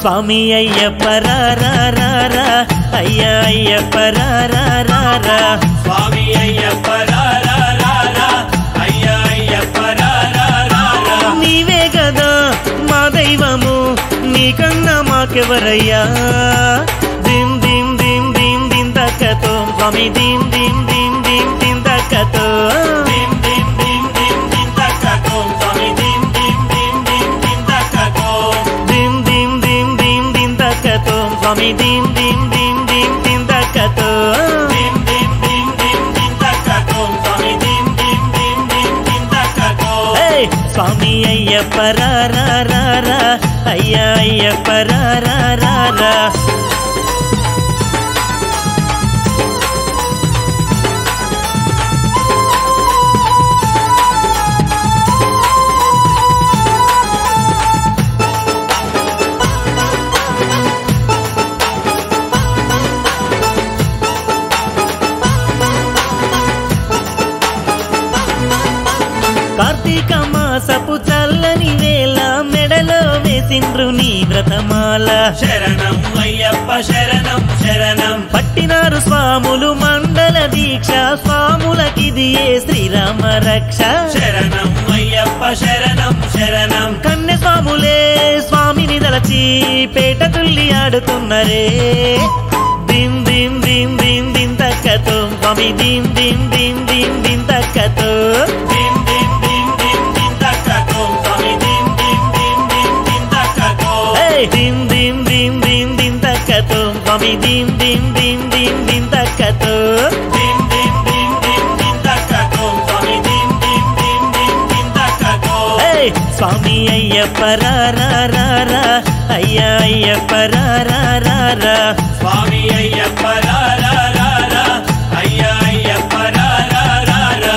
స్వామి అయ్యప్ప రా రా రా రా అయ్యా అయ్యప్ప రా రా రా రా స్వామి అయ్యప్ప రా రా రా రా అయ్యా అయ్యప్ప రా రా రా రా నీవే కదా మా దైవము నీకన్నా మాకెవరయ్యా దిం దిం దిం దిం దిం దక్కతో స్వామి దిం దిం దిం దిం దిం దక్కతో దిం దిం దిం దిం దిం దక్కకో స్వామి దిం దిం దిం దిం దిం దక్కకో దిం దిం దిం దిం దిం దక్కతో స్వామి దిం దిం దిం దిం దిం దక్కతో దిం దిం దిం దిం దిం దక్కకో స్వామి దిం దిం దిం దిం దిం దక్కకో ఏయ్! స్వామి అయ్యప్ప రా రా రా రా అయ్యా అయ్యప్ప రా రా రా రా కార్తీక మాసపు చల్లని వేళ మెడలో వేసిండ్రు నీ వ్రతమాల శరణం అయ్యప్ప శరణం శరణం పట్టినారు స్వాములు మండల దీక్ష స్వాములకిది ఏ శ్రీరామ రక్ష శరణం అయ్యప్ప శరణం శరణం కన్నె స్వాములే స్వామిని దలచి పేట తుల్లి ఆడుతున్నరే దిం దిం దిం దిం దిం తక్కతో స్వామి దిం దిం దిం దిం దిం తక్కతో దిం దిం దిం దిం దిం దక్కకో స్వామి దిం దిం దిం దిం దిం దక్కకో ఏయ్! దిం దిం దిం దిం దిం తక్కతో స్వామి దిం దిం దిం దిం దిం తక్కతో దిం దిం దిం దిం దిం దక్కకో స్వామి దిం దిం దిం దిం దిం దక్కకో ఏయ్! స్వామి అయ్యప్ప రా రా రా రా అయ్యా అయ్యప్ప రా రా రా రా స్వామి అయ్యప్ప రా రా రా రా అయ్యా అయ్యప్ప రా రా రా రా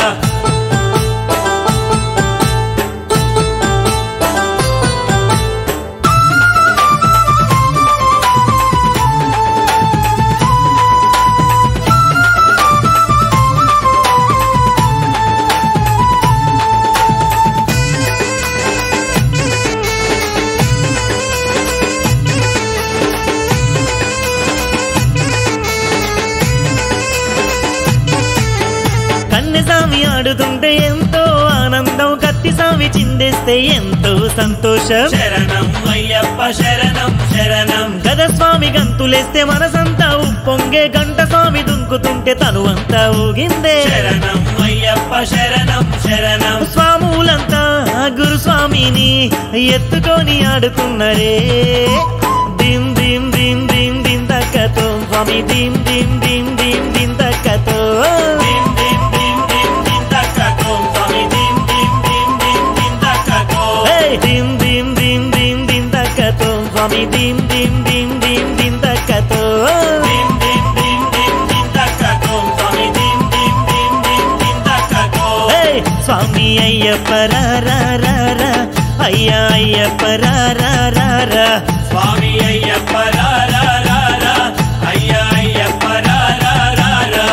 కన్నె స్వామి ఆడుతుంటే ఎంతో ఆనందం కత్తి స్వామి చిందేస్తే ఎంతో సంతోషం శరణం అయ్యప్ప శరణం శరణం గద స్వామి గంతులేస్తే మనసంతా ఉప్పొంగే గంట స్వామి దుంకుతుంటే తను అంతా ఊగిందే శరణం అయ్యప్ప శరణం శరణం స్వాములంతా గురుస్వామిని ఎత్తుకొని ఆడుతున్నరే దిం దిం దిం దిం దిం తక్కతో స్వామి దిం దిం దిం దిం దిం తక్కతో దిం దిం దిం దిం దిం దక్కకో స్వామి దిం దిం దిం దిం దిం దక్కకో ఏయ్! దిం దిం దిం దిం దిం తక్కతో స్వామి దిం దిం దిం దిం దిం తక్కతో దిం దిం దిం దిం దిం దక్కకో స్వామి దిం దిం దిం దిం దిం దక్కకో ఏయ్! స్వామి అయ్యప్ప రా రా రా రా అయ్యా అయ్యప్ప రా రా రా రా స్వామి అయ్యప్ప రా రా రా రా అయ్యా అయ్యప్ప రా రా రా రా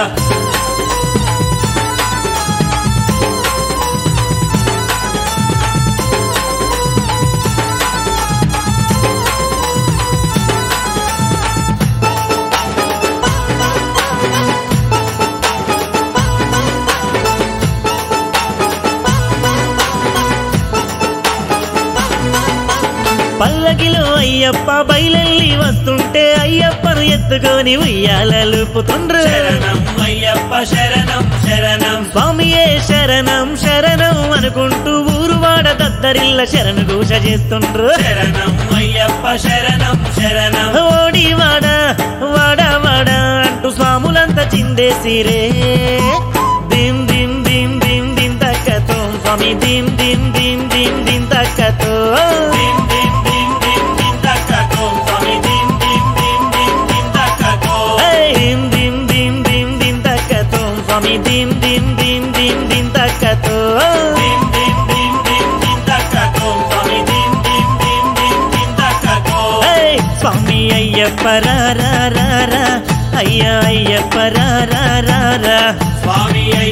పల్లకిలో అయ్యప్ప బయలెల్లి వస్తుంటే అయ్యప్పను ఎత్తుకొని ఉయ్యాలలుపుతుండ్రు శరణం అయ్యప్ప శరణం శరణం స్వామియే శరణం శరణం అనుకుంటూ ఊరువాడ దద్దరిల్ల శరణు ఘోష చేస్తుండ్రు శరణం అయ్యప్ప శరణం శరణం ఓడి వాడ వాడ వాడ అంటూ స్వాములంతా చిందేసిరే దిం దిం దిం దిం దిం తక్కతో స్వామి దిం దిం దిం దిం దిం తక్కతో దిం దిం దిం దిం దిం దక్కకో స్వామి దిం దిం దిం దిం దిం దక్కకో ఏయ్! దిం దిం దిం దిం దిం తక్కతో స్వామి దిం దిం దిం దిం దిం తక్కతో దిం దిం దిం దిం దిం దక్కకో స్వామి దిం దిం దిం దిం దిం దక్కకో ఏయ్! స్వామి అయ్యప్ప రా రా రా రా అయ్యా అయ్యప్ప రా రా రా రా స్వామి